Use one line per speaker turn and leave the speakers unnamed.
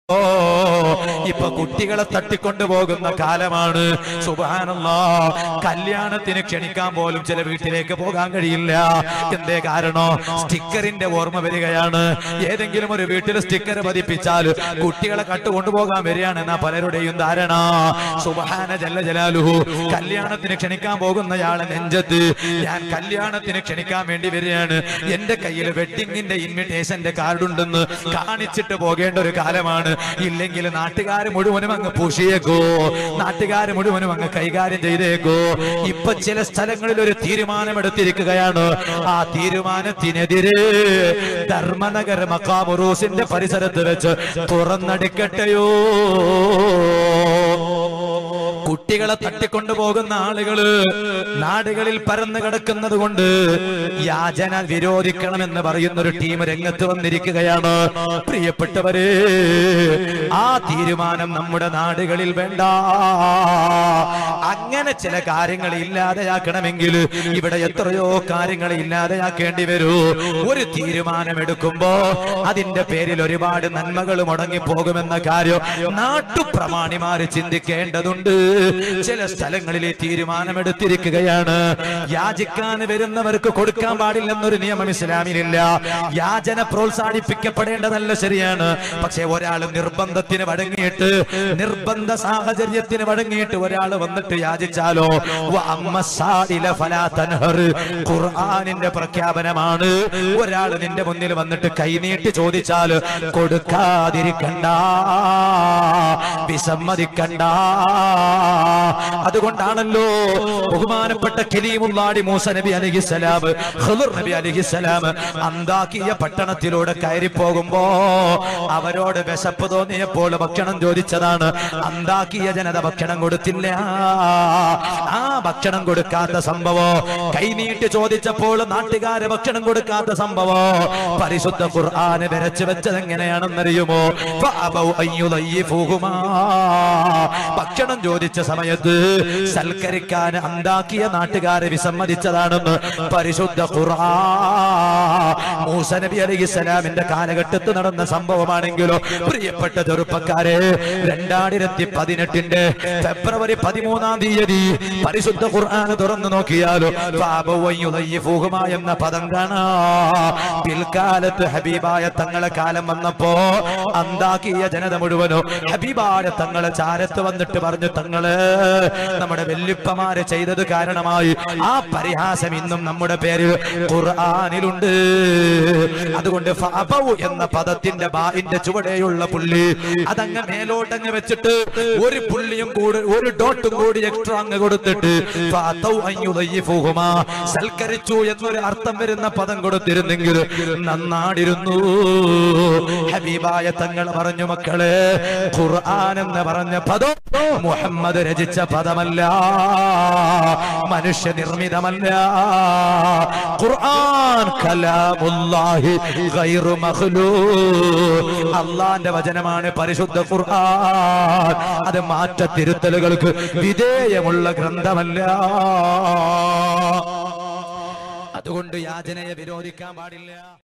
ഓ ഇപ്പൊ കുട്ടികളെ തട്ടിക്കൊണ്ടുപോകുന്ന കാലമാണ് സുബാനല്ലാ കല്യാണത്തിന് ക്ഷണിക്കാൻ പോലും ചില വീട്ടിലേക്ക് പോകാൻ കഴിയില്ല എന്തേ കാരണോ സ്റ്റിക്കറിന്റെ ഓർമ്മ വരികയാണ് ഏതെങ്കിലും ഒരു വീട്ടിൽ സ്റ്റിക്കർ പതിപ്പിച്ചാൽ കുട്ടികളെ കട്ടുകൊണ്ടുപോകാൻ വരികയാണ് എന്നാ പലരുടെയും ധാരണ സുബഹാന ജല്ല ജലാലുഹു കല്യാണത്തിന് ക്ഷണിക്കാൻ പോകുന്നയാളെ നെഞ്ചത്ത് ഞാൻ കല്യാണത്തിന് ക്ഷണിക്കാൻ വേണ്ടി വരികയാണ് എന്റെ കയ്യിൽ വെഡിങ്ങിന്റെ ഇൻവിറ്റേഷന്റെ കാർഡ് ഉണ്ടെന്ന് കാണിച്ചിട്ട് പോകേണ്ട ഒരു കാലമാണ് ഇല്ലെങ്കിൽ നാട്ടുകാർ മുഴുവനും അങ്ങ് പൂശിയേക്കോ നാട്ടുകാർ മുഴുവനും അങ്ങ് കൈകാര്യം ചെയ്തേക്കോ ഇപ്പൊ ചില സ്ഥലങ്ങളിൽ ഒരു തീരുമാനമെടുത്തിരിക്കുകയാണ് ആ തീരുമാനത്തിനെതിരെ ധർമ്മനഗർ മക്കാമുറൂസിന്റെ പരിസരത്ത് വെച്ച് തുറന്നടിക്കട്ടെയോ കുട്ടികളെ തട്ടിക്കൊണ്ടുപോകുന്ന ആളുകള് നാടുകളിൽ പരന്നു കിടക്കുന്നത് കൊണ്ട് യാചന വിരോധിക്കണമെന്ന് പറയുന്ന ഒരു ടീം രംഗത്ത് വന്നിരിക്കുകയാണ് പ്രിയപ്പെട്ടവരെ ആ തീരുമാനം നമ്മുടെ നാടുകളിൽ വേണ്ട അങ്ങനെ ചില കാര്യങ്ങൾ ഇല്ലാതെയാക്കണമെങ്കിൽ ഇവിടെ എത്രയോ കാര്യങ്ങൾ ഇല്ലാതെയാക്കേണ്ടി വരൂ ഒരു തീരുമാനമെടുക്കുമ്പോ അതിന്റെ പേരിൽ ഒരുപാട് നന്മകൾ മുടങ്ങിപ്പോകുമെന്ന കാര്യം നാട്ടുപ്രമാണിമാര് ചിന്തിക്കേണ്ടതുണ്ട് ചില സ്ഥലങ്ങളിൽ ഈ തീരുമാനമെടുത്തിരിക്കുകയാണ് യാചിക്കാൻ വരുന്നവർക്ക് കൊടുക്കാൻ പാടില്ലെന്നൊരു നിയമം ഇസ്ലാമിലില്ല യാചന പ്രോത്സാഹിപ്പിക്കപ്പെടേണ്ടതല്ല ശരിയാണ് പക്ഷെ ഒരാൾ നിർബന്ധത്തിന് വഴങ്ങിയിട്ട് നിർബന്ധ സാഹചര്യത്തിന് വഴങ്ങിയിട്ട് ഒരാൾ വന്നിട്ട് യാചിച്ചാലോ വ അമ്മ സാഇല ഫലാ തൻഹർ. ഖുർആനിന്റെ പ്രഖ്യാപനമാണ് ഒരാൾ നിന്റെ മുന്നിൽ വന്നിട്ട് കൈനീട്ടി ചോദിച്ചാൽ കൊടുക്കാതിരിക്കണ്ട വിസമ്മതിക്കണ്ട അതുകൊണ്ടാണല്ലോ ബഹുമാനപ്പെട്ട കലീമുള്ളാടി മൂസ നബി അലഹിസലാം ഖുദർ നബി അലഹിസലാം അന്താക്കിയ പട്ടണത്തിലൂടെ കയറി പോകുമ്പോ അവരോട് വിശപ്പ് തോന്നിയപ്പോൾ ഭക്ഷണം ചോദിച്ചതാണ് അന്താക്കിയ ജനത ഭക്ഷണം കൊടുത്തില്ല ആ ഭക്ഷണം കൊടുക്കാത്ത സംഭവം കൈനീട്ടി ചോദിച്ചപ്പോൾ നാട്ടുകാര് ഭക്ഷണം കൊടുക്കാത്ത സംഭവം പരിശുദ്ധ ഖുർആന് വരച്ചു വെച്ചത് എങ്ങനെയാണെന്നറിയുമോ ഫഅബൗ അൻ യുദയ്യിഫൂഹുമാ. ഭക്ഷണം ചോദിച്ച സമയത്ത് സൽക്കരിക്കാൻ അന്താക്കിയ നാട്ടുകാരെ വിസമ്മതിച്ചതാണെന്ന് പരിശുദ്ധ ഖുർആൻ മൂസ നബി അലൈഹിസ്സലാമിന്റെ കാലഘട്ടത്ത് നടന്ന സംഭവമാണെങ്കിലോ പ്രിയപ്പെട്ട ചെറുപ്പക്കാരെ രണ്ടായിരത്തി പതിനെട്ടിന്റെ ഫെബ്രുവരി പതിമൂന്നാം തീയതി പരിശുദ്ധ ഖുർആൻ തുറന്നു നോക്കിയാലോ ഫഅബൗ അൻ യുദയ്യിഫൂഹുമാ എന്ന പദം കാണാ പിൽക്കാലത്ത് ഹബീബായ തങ്ങളെ കാലം വന്നപ്പോ അന്താക്കിയ ജനത മുഴുവനോ ഹബീബായ തങ്ങളെ ചാരത്ത് വന്നിട്ട് പറഞ്ഞു തങ്ങള് നമ്മുടെ വെല്ലുപ്പമാര് ചെയ്തത് കാരണമായി ആ പരിഹാസം ഇന്നും നമ്മുടെ പേരിൽ ഖുർആനിലുണ്ട് അതുകൊണ്ട് ഫഅബൗ എന്ന പദത്തിന്റെ ബായിന്റെ ചുവടെയുള്ള പുള്ളി അതങ്ങ് മേലോട്ടങ്ങ് വെച്ചിട്ട് ഒരു പുള്ളിയും കൂടി ഒരു ഡോട്ടും കൂടി എക്സ്ട്രാ അങ്ങ് കൊടുത്തിട്ട് ഫഅതൗ അൻ യുദയ്യിഫൂഹുമാ. സൽക്കരിച്ചു എന്നൊരു അർത്ഥം വരുന്ന പദം കൊടുത്തിരുന്നെങ്കിൽ നന്നാടിരുന്നു ഹബീബായ തങ്ങൾ പറഞ്ഞു മക്കളെ ഖുർആൻ എന്ന് പറഞ്ഞ പദം മുഹമ്മദ് രചിച്ച പദമല്ല മനുഷ്യ നിർമ്മിതമല്ല ഖുർആൻ കലാമുല്ലാഹി ഗൈറു മഖ്ലൂഖ് അള്ളാന്റെ വചനമാണ് പരിശുദ്ധ ഖുർആൻ അത് മാറ്റത്തിരുത്തലുകൾക്ക് വിധേയമുള്ള ഗ്രന്ഥമല്ല അതുകൊണ്ട് യാചനയെ വിരോധിക്കാൻ പാടില്ല